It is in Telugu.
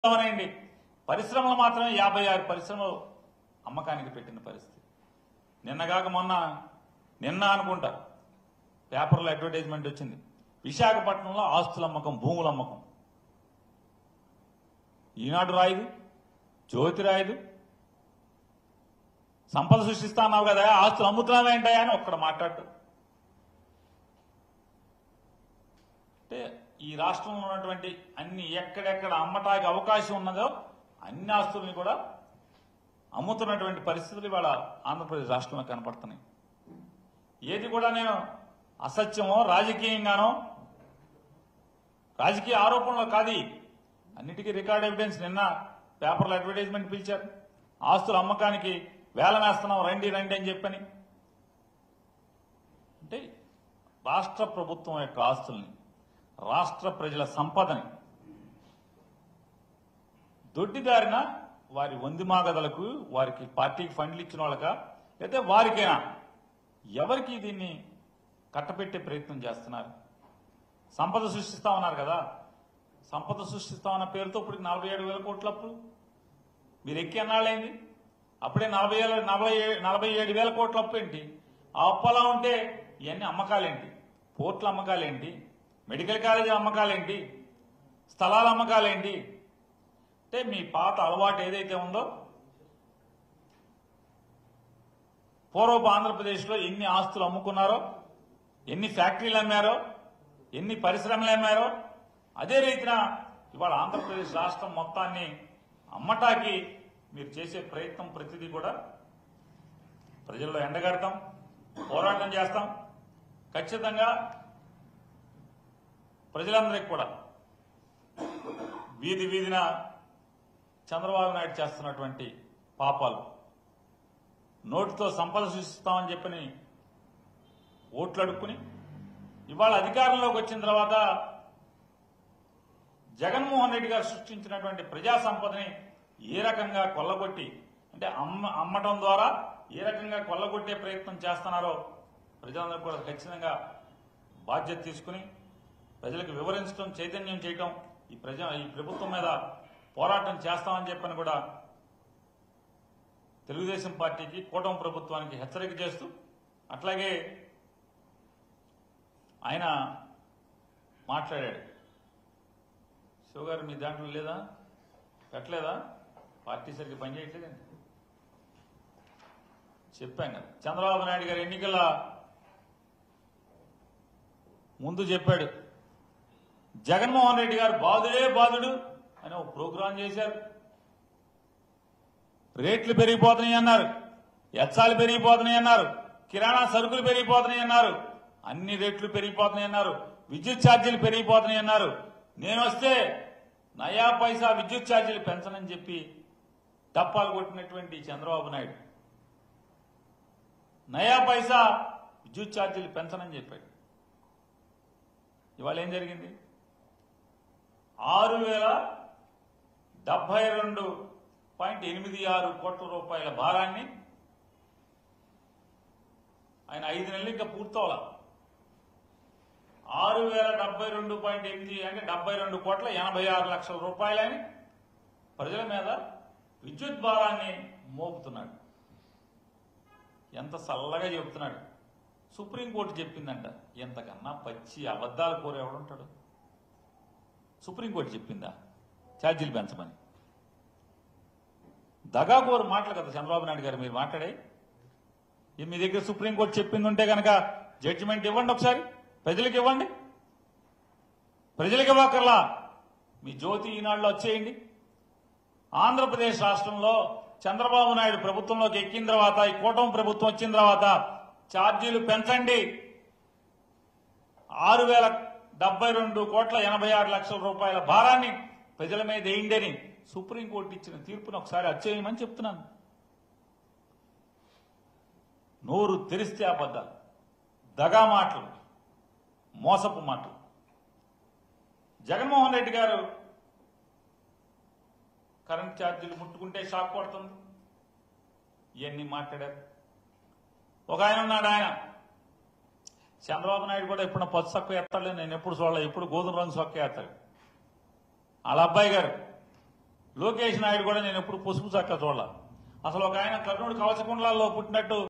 అవనండి పరిశ్రమలు మాత్రమే యాభై ఆరు పరిశ్రమలు అమ్మకానికి పెట్టిన పరిస్థితి నిన్నగాక మొన్న నిన్న అనుకుంటా పేపర్లో అడ్వర్టైజ్మెంట్ వచ్చింది విశాఖపట్నంలో ఆస్తుల అమ్మకం భూముల అమ్మకం ఈనాడు రాయదు జ్యోతి రాయదు సంపద సృష్టిస్తా అన్నావు కదా ఆస్తులు అమ్ముతున్నావేంటయా అని ఒక్కడ మాట్లాడు అంటే ఈ రాష్ట్రంలో ఉన్నటువంటి అన్ని ఎక్కడెక్కడ అమ్మటానికి అవకాశం ఉన్నదో అన్ని ఆస్తుల్ని కూడా అమ్ముతున్నటువంటి పరిస్థితులు ఇవాళ ఆంధ్రప్రదేశ్ రాష్ట్రంలో కనపడుతున్నాయి ఏది కూడా నేను అసత్యమో రాజకీయంగానో రాజకీయ ఆరోపణలో కాదు ఇవి. అన్నిటికీ రికార్డ్ ఎవిడెన్స్ నిన్న పేపర్లో అడ్వర్టైజ్మెంట్ పిలిచారు ఆస్తుల అమ్మకానికి వేలం వేస్తున్నాం రండి రండి అని చెప్పని అంటే రాష్ట్ర ప్రభుత్వం యొక్క ఆస్తుల్ని రాష్ట్ర ప్రజల సంపదని దొడ్డిదారిన వారి వందిమాగదలకు వారికి పార్టీకి ఫండ్లు ఇచ్చిన వాళ్ళక లేదా వారికైనా ఎవరికి దీన్ని కట్టపెట్టే ప్రయత్నం చేస్తున్నారు సంపద సృష్టిస్తా ఉన్నారు కదా సంపద సృష్టిస్తామన్న పేరుతో ఇప్పుడు నలభై ఏడు వేల కోట్ల అప్పులు మీరు ఎక్కి ఎన్నాళ్ళైంది అప్పుడే నలభై ఏళ్ళ నలభై ఏ- నలభై ఏడు వేల కోట్ల అప్పు ఏంటి ఆ అప్పు అలా ఉంటే ఇవన్నీ అమ్మకాలేంటి పోర్ట్ల అమ్మకాలేంటి మెడికల్ కాలేజీ అమ్మకాలేంటి స్థలాల అమ్మకాలేంటి అంటే మీ పాత అలవాటు ఏదైతే ఉందో పూర్వపు ఆంధ్రప్రదేశ్లో ఎన్ని ఆస్తులు అమ్ముకున్నారో ఎన్ని ఫ్యాక్టరీలు అమ్మారో ఎన్ని పరిశ్రమలు అమ్మారో అదే రీతిన ఇవాళ ఆంధ్రప్రదేశ్ రాష్ట్రం మొత్తాన్ని అమ్మటాకి మీరు చేసే ప్రయత్నం ప్రతిదీ కూడా ప్రజల్లో ఎండగడతాం పోరాటం చేస్తాం ఖచ్చితంగా ప్రజలందరికీ కూడా వీధి వీధిన చంద్రబాబు నాయుడు చేస్తున్నటువంటి పాపాలు నోటితో సంపద సృష్టిస్తామని చెప్పని ఓట్లు అడుక్కుని ఇవాళ అధికారంలోకి వచ్చిన తర్వాత జగన్మోహన్ రెడ్డి గారు సృష్టించినటువంటి ప్రజా సంపదని ఏ రకంగా కొల్లగొట్టి అంటే అమ్మ అమ్మటం ద్వారా ఏ రకంగా కొల్లగొట్టే ప్రయత్నం చేస్తున్నారో ప్రజలందరూ కూడా ఖచ్చితంగా బాధ్యత తీసుకుని ప్రజలకు వివరించడం చైతన్యం చేయటం ఈ ప్రజ ఈ ప్రభుత్వం మీద పోరాటం చేస్తామని చెప్పని కూడా తెలుగుదేశం పార్టీకి కూటమి ప్రభుత్వానికి హెచ్చరిక చేస్తూ అట్లాగే ఆయన మాట్లాడాడు శివ గారు మీ దాంట్లో లేదా పెట్టలేదా పార్టీ సరిగ్గా పనిచేయట్లేదండి చెప్పాం కదా చంద్రబాబు నాయుడు గారు ఎన్నికల ముందు చెప్పాడు జగన్మోహన్ రెడ్డి గారు బాధుడే బాధుడు అని ఒక ప్రోగ్రాం చేశారు రేట్లు పెరిగిపోతున్నాయి అన్నారు ఎచ్చాలు పెరిగిపోతున్నాయి అన్నారు కిరాణా సరుకులు పెరిగిపోతున్నాయి అన్నారు అన్ని రేట్లు పెరిగిపోతున్నాయి అన్నారు విద్యుత్ ఛార్జీలు పెరిగిపోతున్నాయి అన్నారు నేను వస్తే నయా పైసా విద్యుత్ ఛార్జీలు పెంచనని చెప్పి టప్పాలు కొట్టినటువంటి చంద్రబాబు నాయుడు నయా పైసా విద్యుత్ ఛార్జీలు పెంచనని చెప్పాడు ఇవాళ ఏం జరిగింది ఆరు వేల డెబ్బై రెండు పాయింట్ ఎనిమిది ఆరు కోట్ల రూపాయల భారాన్ని ఆయన ఐదు నెలలు ఇంకా పూర్తవల ఆరు వేల డెబ్బై రెండు పాయింట్ ఎనిమిది అంటే డెబ్బై రెండు కోట్ల ఎనభై ఆరు లక్షల రూపాయలని ప్రజల మీద విద్యుత్ భారాన్ని మోపుతున్నాడు ఎంత చల్లగా చెబుతున్నాడు సుప్రీంకోర్టు చెప్పిందంట ఎంతకన్నా పచ్చి అబద్ధాలు కోరు ఎవడుంటాడు సుప్రీంకోర్టు చెప్పిందా ఛార్జీలు పెంచమని దగాకోరు మాటలు కదా చంద్రబాబు నాయుడు గారు మీరు మాట్లాడే ఇది మీ దగ్గర సుప్రీంకోర్టు చెప్పింది ఉంటే కనుక జడ్జిమెంట్ ఇవ్వండి ఒకసారి ప్రజలకు ఇవ్వండి ప్రజలకు ఇవ్వకర్లా మీ జ్యోతి ఈనాడులో వచ్చేయండి ఆంధ్రప్రదేశ్ రాష్ట్రంలో చంద్రబాబు నాయుడు ప్రభుత్వంలోకి ఎక్కిన తర్వాత ఈ కూటమి ప్రభుత్వం వచ్చిన తర్వాత ఛార్జీలు పెంచండి ఆరు వేల డెబ్బై రెండు కోట్ల ఎనభై ఆరు లక్షల రూపాయల భారాన్ని ప్రజల మీద వేయండి అని సుప్రీంకోర్టు ఇచ్చిన తీర్పును ఒకసారి అచ్చేయమని చెప్తున్నాను నోరు తెరిస్తే అబద్ధాలు దగా మాటలు మోసపు మాటలు జగన్మోహన్ రెడ్డి గారు కరెంట్ ఛార్జీలు ముట్టుకుంటే షాక్ కొడుతుంది ఇవన్నీ మాట్లాడారు ఒక ఆయన ఉన్నాడు ఆయన చంద్రబాబు నాయుడు కూడా ఎప్పుడు పసు సొక్క ఎత్తాడు నేను ఎప్పుడు చూడలే ఎప్పుడు గోధుమ రంగు సొక్క ఎత్తాడు వాళ్ళ అబ్బాయి గారు లోకేష్ నాయుడు కూడా నేను ఎప్పుడు పసుపు చక్క చూడాల అసలు ఒక ఆయన కర్నూలు కవచకుండలాల్లో పుట్టినట్టు